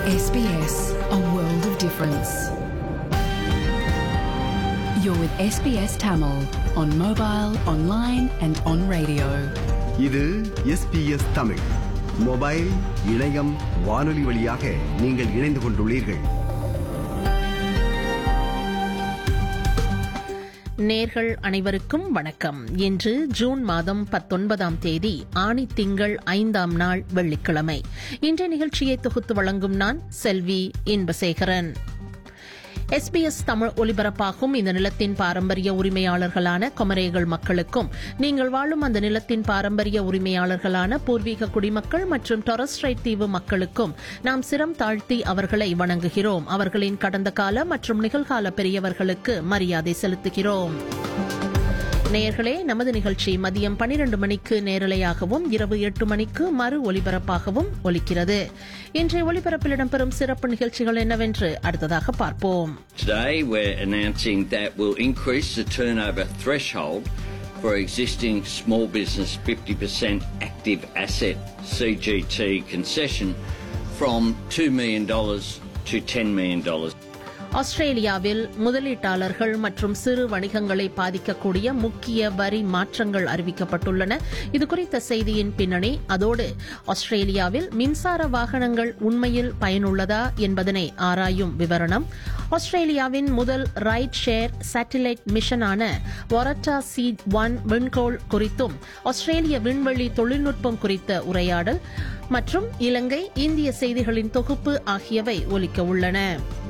SBS, a world of difference. You're with SBS Tamil on mobile, online, and on radio. இது SBS Tamil mobile இணையம் வானொலி வழியாக நீங்கள் இணைந்து கொண்டுள்ளீர்கள் நேர்கள் அனைவருக்கும் வணக்கம் இன்று ஜூன் மாதம் பத்தொன்பதாம் தேதி ஆணி திங்கள் ஐந்தாம் நாள் வெள்ளிக்கிழமை இன்றைய நிகழ்ச்சியை தொகுத்து வழங்கும் நான் செல்வி இன்பசேகரன் எஸ்பிஎஸ் தமிழ் ஒலிபரப்பாகும் இந்த நிலத்தின் பாரம்பரிய உரிமையாளர்களான கொமரேகள் மக்களுக்கும் நீங்கள் வாழும் அந்த நிலத்தின் பாரம்பரிய உரிமையாளர்களான பூர்வீக குடிமக்கள் மற்றும் டொரஸ்ட்ரைட் தீவு மக்களுக்கும் நாம் சிரம் தாழ்த்தி அவர்களை வணங்குகிறோம் அவர்களின் கடந்த கால மற்றும் நிகழ்கால பெரியவர்களுக்கு மரியாதை செலுத்துகிறோம் நேயர்களே நமது நிகழ்ச்சி மதியம் பனிரெண்டு மணிக்கு நேரலையாகவும் இரவு எட்டு மணிக்கு மறு ஒலிபரப்பாகவும் ஒலிக்கிறது இன்றைய ஒலிபரப்பில் இடம்பெறும் சிறப்பு நிகழ்ச்சிகள் என்னவென்று அடுத்ததாக பார்ப்போம் Today, we're announcing that we'll increase the turnover threshold for existing small business 50% active asset CGT concession from $2 million to $10 million. ஆஸ்திரேலியாவில் முதலீட்டாளர்கள் மற்றும் சிறு வணிகங்களை பாதிக்கக்கூடிய முக்கிய வரி மாற்றங்கள் அறிவிக்கப்பட்டுள்ளன இதுகுறித்த செய்தியின் பின்னணி அதோடு ஆஸ்திரேலியாவில் மின்சார வாகனங்கள் உண்மையில் பயனுள்ளதா என்பதனை ஆராயும் விவரணம் ஆஸ்திரேலியாவின் முதல் ரைட் ஷேர் சேட்டிலைட் மிஷனான ஒரட்டா சி ஒன் விண்கோள் குறித்தும் ஆஸ்திரேலிய விண்வெளி தொழில்நுட்பம் குறித்த உரையாடல் மற்றும் இலங்கை இந்திய செய்திகளின் தொகுப்பு ஆகியவை ஒலிக்க உள்ளன